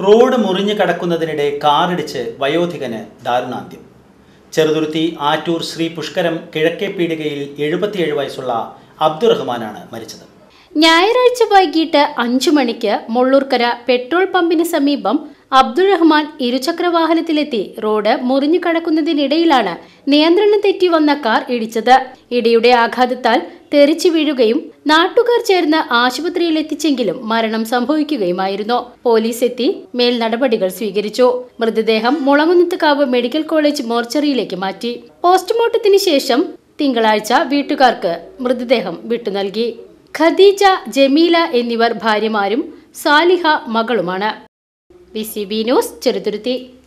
road മുറിഞ്ഞു കടക്കുന്നതിനിടെ കാറിടിച്ച് വയോധികന് ദാരുണാന്ത്യം ചെറുതുരുത്തി ആറ്റൂർ ശ്രീ പുഷ്കരം കിഴക്കേ പീടികയിൽ എഴുപത്തിയേഴ് വയസ്സുള്ള അബ്ദുറഹ്മാനാണ് മരിച്ചത് ഞായറാഴ്ച വൈകിട്ട് അഞ്ചു മണിക്ക് മുള്ളൂർക്കര പെട്രോൾ പമ്പിന് സമീപം അബ്ദുൾ റഹ്മാൻ ഇരുചക്രവാഹനത്തിലെത്തി റോഡ് മുറിഞ്ഞു കടക്കുന്നതിനിടയിലാണ് നിയന്ത്രണം തെറ്റി വന്ന കാർ ഇടിച്ചത് ഇടിയുടെ ആഘാതത്താൽ തെറിച്ചു വീഴുകയും നാട്ടുകാർ ചേർന്ന് ആശുപത്രിയിൽ എത്തിച്ചെങ്കിലും മരണം സംഭവിക്കുകയുമായിരുന്നു പോലീസ് എത്തി മേൽ നടപടികൾ സ്വീകരിച്ചു മൃതദേഹം മുളങ്ങുന്നത്തുകാവ് മെഡിക്കൽ കോളേജ് മോർച്ചറിയിലേക്ക് മാറ്റി പോസ്റ്റ്മോർട്ടത്തിന് ശേഷം തിങ്കളാഴ്ച വീട്ടുകാർക്ക് മൃതദേഹം വിട്ടുനൽകി ഖദീജ ജമീല എന്നിവർ ഭാര്യമാരും സാലിഹ മകളുമാണ് B C B news Cheruthuruthy